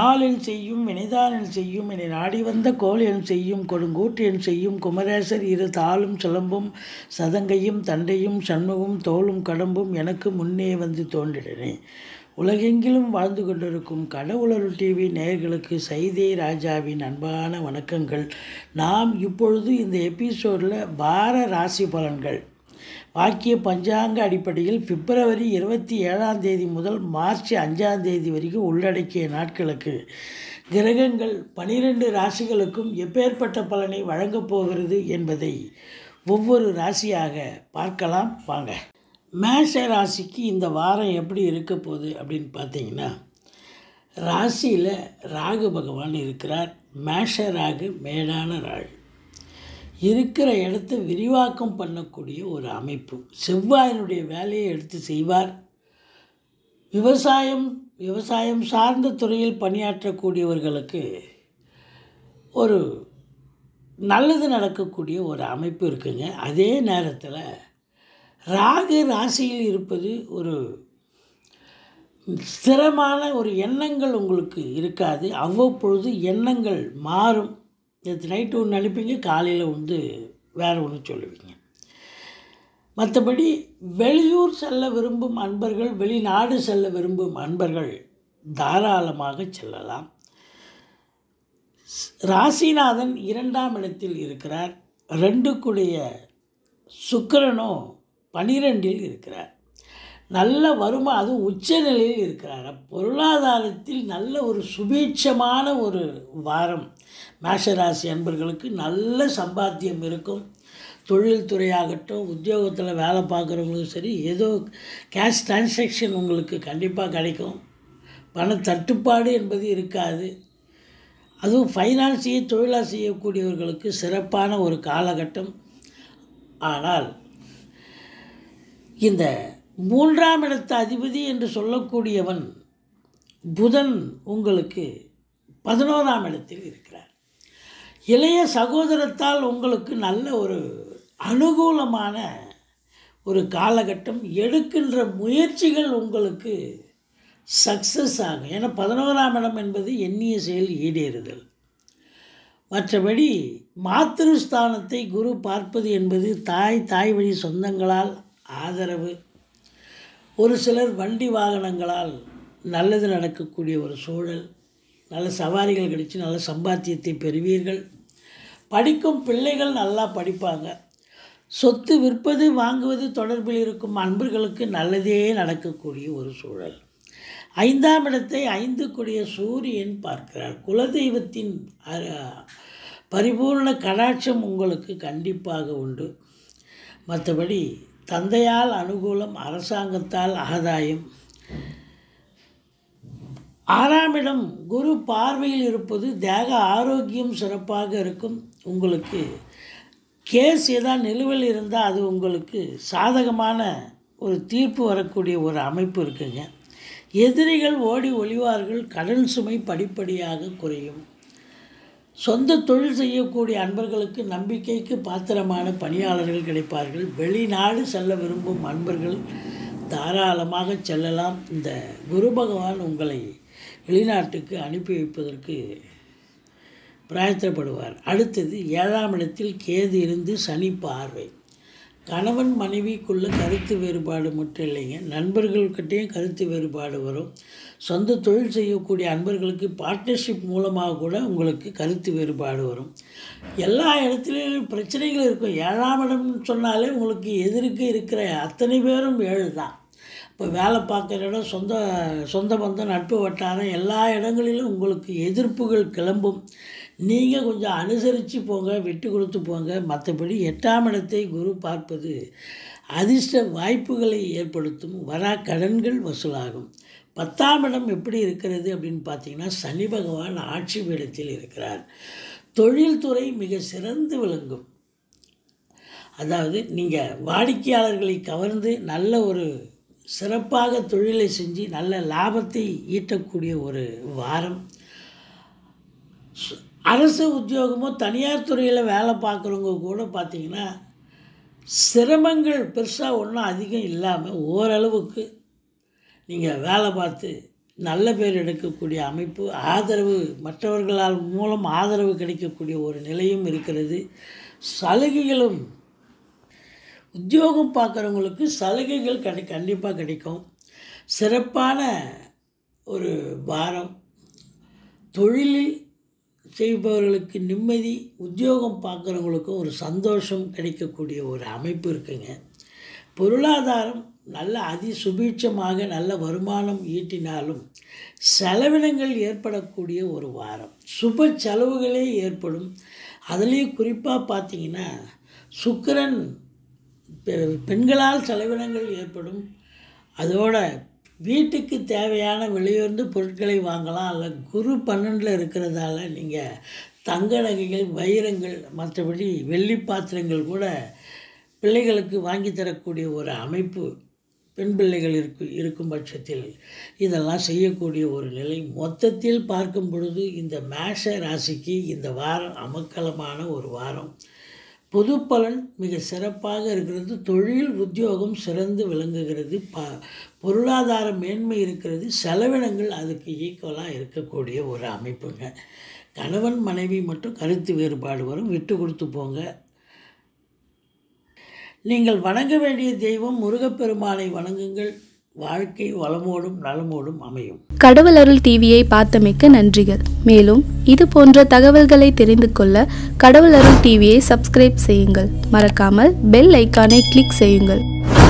நாளில் செய்யும் வினைதானில் செய்யும் என்னை நாடி வந்த கோல் என் செய்யும் கொடுங்கூற்று என் செய்யும் குமரேசர் இரு தாளும் சிலம்பும் சதங்கையும் தண்டையும் சண்முகம் தோளும் கடம்பும் எனக்கு முன்னே வந்து தோன்றிடனே உலகெங்கிலும் வாழ்ந்து கொண்டிருக்கும் கடவுளர் டிவி நேயர்களுக்கு சைதே ராஜாவின் அன்பான வணக்கங்கள் நாம் இப்பொழுது இந்த எபிசோடில் வார ராசி பலன்கள் வாக்கிய பஞ்சாங்க அடிப்படையில் பிப்ரவரி இருபத்தி ஏழாம் தேதி முதல் மார்ச் அஞ்சாம் தேதி வரைக்கும் உள்ளடக்கிய நாட்களுக்கு கிரகங்கள் பனிரெண்டு ராசிகளுக்கும் எப்பேற்பட்ட பலனை வழங்கப் போகிறது என்பதை ஒவ்வொரு ராசியாக பார்க்கலாம் வாங்க மேஷ ராசிக்கு இந்த வாரம் எப்படி இருக்க போகுது அப்படின்னு பார்த்தீங்கன்னா ராசியில் ராகு பகவான் இருக்கிறார் மேஷ ராகு மேடான ராகு இருக்கிற இடத்த விரிவாக்கம் பண்ணக்கூடிய ஒரு அமைப்பு செவ்வாயினுடைய வேலையை எடுத்து செய்வார் விவசாயம் விவசாயம் சார்ந்த துறையில் பணியாற்றக்கூடியவர்களுக்கு ஒரு நல்லது நடக்கக்கூடிய ஒரு அமைப்பு இருக்குங்க அதே நேரத்தில் ராகு ராசியில் இருப்பது ஒரு ஸ்திரமான ஒரு எண்ணங்கள் உங்களுக்கு இருக்காது அவ்வப்பொழுது எண்ணங்கள் மாறும் நேற்று நைட்டு ஒன்று அனுப்பிங்க காலையில் வந்து வேறு ஒன்று சொல்லுவீங்க மற்றபடி வெளியூர் செல்ல விரும்பும் அன்பர்கள் வெளிநாடு செல்ல விரும்பும் அன்பர்கள் தாராளமாக செல்லலாம் ராசிநாதன் இரண்டாம் இடத்தில் இருக்கிறார் ரெண்டுக்குடைய சுக்கிரனோ பனிரெண்டில் இருக்கிறார் நல்ல வருமா அதுவும் உச்ச நிலையில் இருக்கிறார் பொருளாதாரத்தில் நல்ல ஒரு சுபீட்சமான ஒரு வாரம் மேஷராசி அன்பர்களுக்கு நல்ல சம்பாத்தியம் இருக்கும் தொழில் துறையாகட்டும் உத்தியோகத்தில் வேலை பார்க்குறவங்களுக்கும் சரி ஏதோ கேஷ் டிரான்சாக்ஷன் உங்களுக்கு கண்டிப்பாக கிடைக்கும் பண தட்டுப்பாடு என்பது இருக்காது அதுவும் ஃபைனான்ஸையே தொழிலாக செய்யக்கூடியவர்களுக்கு சிறப்பான ஒரு காலகட்டம் ஆனால் இந்த மூன்றாம் இடத்த அதிபதி என்று சொல்லக்கூடியவன் புதன் உங்களுக்கு பதினோராம் இடத்தில் இருக்கிறார் இளைய சகோதரத்தால் உங்களுக்கு நல்ல ஒரு அனுகூலமான ஒரு காலகட்டம் எடுக்கின்ற முயற்சிகள் உங்களுக்கு சக்ஸஸ் ஆகும் ஏன்னா பதினோராம் இடம் என்பது எண்ணிய செயல் ஈடேறுதல் மற்றபடி மாத்திருஸ்தானத்தை குரு பார்ப்பது என்பது தாய் தாய் வழி சொந்தங்களால் ஆதரவு ஒரு சிலர் வண்டி வாகனங்களால் நல்லது நடக்கக்கூடிய ஒரு சூழல் நல்ல சவாரிகள் கிடைச்சி நல்ல சம்பாத்தியத்தை பெறுவீர்கள் படிக்கும் பிள்ளைகள் நல்லா படிப்பாங்க சொத்து விற்பது வாங்குவது தொடர்பில் இருக்கும் அன்பர்களுக்கு நல்லதே நடக்கக்கூடிய ஒரு சூழல் ஐந்தாம் இடத்தை ஐந்து கூடிய சூரியன் பார்க்கிறார் குலதெய்வத்தின் பரிபூர்ண கடாட்சம் உங்களுக்கு கண்டிப்பாக உண்டு மற்றபடி தந்தையால் அனுகூலம் அரசாங்கத்தால் ஆதாயம் ஆறாம் இடம் குரு பார்வையில் இருப்பது தேக ஆரோக்கியம் சிறப்பாக இருக்கும் உங்களுக்கு கேஸ் ஏதாவது நிலுவையில் இருந்தால் அது உங்களுக்கு சாதகமான ஒரு தீர்ப்பு வரக்கூடிய ஒரு அமைப்பு இருக்குங்க எதிரிகள் ஓடி ஒளிவார்கள் கடன் சுமை படிப்படியாக குறையும் சொந்த தொழில் செய்யக்கூடிய அன்பர்களுக்கு நம்பிக்கைக்கு பாத்திரமான பணியாளர்கள் கிடைப்பார்கள் வெளிநாடு செல்ல விரும்பும் அன்பர்கள் தாராளமாக செல்லலாம் இந்த குரு பகவான் உங்களை வெளிநாட்டுக்கு அனுப்பி வைப்பதற்கு பிரயத்தப்படுவார் அடுத்தது ஏழாம் இடத்தில் கேது இருந்து சனி பார்வை கணவன் மனைவிக்குள்ள கருத்து வேறுபாடு மட்டும் இல்லைங்க நண்பர்கள்கிட்டையும் கருத்து வேறுபாடு வரும் சொந்த தொழில் செய்யக்கூடிய அன்பர்களுக்கு பார்ட்னர்ஷிப் மூலமாக கூட உங்களுக்கு கருத்து வேறுபாடு வரும் எல்லா இடத்துலையும் பிரச்சனைகள் இருக்கும் ஏழாம் இடம்னு சொன்னாலே உங்களுக்கு எதிர்க்கு இருக்கிற அத்தனை பேரும் ஏழு தான் இப்போ வேலை பார்க்குற இடம் சொந்த சொந்த பந்தம் நட்பு வட்டாரம் எல்லா இடங்களிலும் உங்களுக்கு எதிர்ப்புகள் கிளம்பும் நீங்கள் கொஞ்சம் அனுசரித்து போங்க விட்டு கொடுத்து போங்க மற்றபடி எட்டாம் இடத்தை குரு பார்ப்பது அதிர்ஷ்ட வாய்ப்புகளை ஏற்படுத்தும் வரா கடன்கள் வசூலாகும் பத்தாம் இடம் எப்படி இருக்கிறது அப்படின்னு பார்த்தீங்கன்னா சனி பகவான் ஆட்சி பீடத்தில் இருக்கிறார் தொழில்துறை மிக சிறந்து விளங்கும் அதாவது நீங்கள் வாடிக்கையாளர்களை கவர்ந்து நல்ல ஒரு சிறப்பாக தொழிலை செஞ்சு நல்ல லாபத்தை ஈட்டக்கூடிய ஒரு வாரம் அரசு உத்தியோகமோ தனியார் துறையில் வேலை பார்க்குறவங்க கூட பார்த்திங்கன்னா சிரமங்கள் பெருசாக ஒன்றும் அதிகம் இல்லாமல் ஓரளவுக்கு நீங்கள் வேலை பார்த்து நல்ல பேர் எடுக்கக்கூடிய அமைப்பு ஆதரவு மற்றவர்களால் மூலம் ஆதரவு கிடைக்கக்கூடிய ஒரு நிலையும் இருக்கிறது சலுகைகளும் உத்தியோகம் பார்க்குறவங்களுக்கு சலுகைகள் கிடை கண்டிப்பாக கிடைக்கும் சிறப்பான ஒரு வாரம் தொழிலில் செய்பவர்களுக்கு நிம்மதி உத்தியோகம் பார்க்குறவங்களுக்கும் ஒரு சந்தோஷம் கிடைக்கக்கூடிய ஒரு அமைப்பு இருக்குங்க பொருளாதாரம் நல்ல அதி சுபீட்சமாக நல்ல வருமானம் ஈட்டினாலும் செலவினங்கள் ஏற்படக்கூடிய ஒரு வாரம் சுப செலவுகளே ஏற்படும் அதுலேயும் குறிப்பாக பார்த்தீங்கன்னா சுக்கிரன் பெ- பெண்களால் செலவினங்கள் ஏற்படும் அதோட வீட்டுக்கு தேவையான விலையுயர்ந்த பொருட்களை வாங்கலாம் அல்ல குரு பன்னெண்டில் இருக்கிறதால நீங்கள் தங்க நகைகள் வைரங்கள் மற்றபடி வெள்ளி பாத்திரங்கள் கூட பிள்ளைகளுக்கு வாங்கி தரக்கூடிய ஒரு அமைப்பு பெண் பிள்ளைகள் இருக்கு இருக்கும் பட்சத்தில் இதெல்லாம் செய்யக்கூடிய ஒரு நிலை மொத்தத்தில் பார்க்கும் பொழுது இந்த மேஷ ராசிக்கு இந்த வாரம் அமக்கலமான ஒரு வாரம் பொது பலன் மிக சிறப்பாக இருக்கிறது தொழில் உத்தியோகம் சிறந்து விளங்குகிறது ப பொருளாதார மேன்மை இருக்கிறது செலவினங்கள் அதுக்கு ஈக்குவலாக இருக்கக்கூடிய ஒரு அமைப்புங்க கணவன் மனைவி மட்டும் கருத்து வேறுபாடு வரும் விட்டு கொடுத்து போங்க நீங்கள் வணங்க வேண்டிய தெய்வம் முருகப்பெருமானை வணங்குங்கள் வாழ்க்கை வளமோடும் நலமோடும் அமையும் கடவுள் அருள் டிவியை பார்த்தமைக்க நன்றிகள் மேலும் இது போன்ற தகவல்களை தெரிந்து கொள்ள கடவுள் அருள் டிவியை சப்ஸ்கிரைப் செய்யுங்கள் மறக்காமல் பெல் ஐக்கானை கிளிக் செய்யுங்கள்